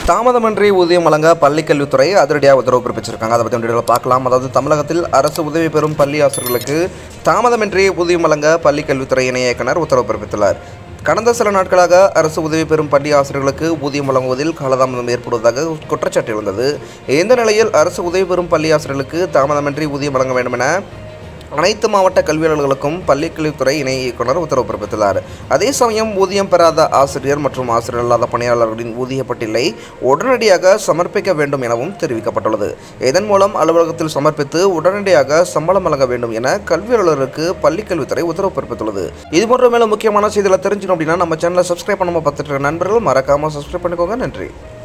தாமதமின்றி ஊதியம் வழங்க பள்ளிக்கல்வித்துறை அதிரடியாக உத்தரவு பிறப்பிச்சிருக்காங்க அதை பற்றி வீடியோவில் பார்க்கலாம் அதாவது தமிழகத்தில் அரசு உதவி பெறும் பள்ளி ஆசிரியர்களுக்கு தாமதமின்றி ஊதியம் வழங்க பள்ளிக்கல்வித்துறை இணை இயக்குனர் உத்தரவு பிறப்பித்துள்ளார் கடந்த சில நாட்களாக அரசு உதவி பெறும் பள்ளி ஆசிரியர்களுக்கு ஊதியம் வழங்குவதில் காலதாமதம் ஏற்படுவதாக குற்றச்சாட்டு இருந்தது இந்த நிலையில் அரசு உதவி பெறும் பள்ளி ஆசிரியர்களுக்கு தாமதமின்றி ஊதியம் வழங்க வேண்டும் என அனைத்து மாவட்ட கல்வியாளர்களுக்கும் பள்ளிக்கல்வித்துறை இணை இயக்குனர் உத்தரவு பிறப்பித்துள்ளார் அதே சமயம் ஊதியம் பெறாத ஆசிரியர் மற்றும் ஆசிரியர் அல்லாத பணியாளர்களின் ஊதிய பட்டியலை உடனடியாக சமர்ப்பிக்க வேண்டும் எனவும் தெரிவிக்கப்பட்டுள்ளது இதன் மூலம் அலுவலகத்தில் சமர்ப்பித்து உடனடியாக சம்பளம் வழங்க வேண்டும் என கல்வியாளருக்கு பள்ளிக்கல்வித்துறை உத்தரவு பிறப்பித்துள்ளது இதுபோன்ற மேலும் முக்கியமான செய்திகளை தெரிஞ்சுக்கணும் அப்படின்னா நம்ம சேனலை சப்ஸ்கிரைப் பண்ணாமல் பார்த்துட்டு இருக்க நண்பர்கள் மறக்காமல் சப்ஸ்கிரைப் பண்ணிக்கோங்க நன்றி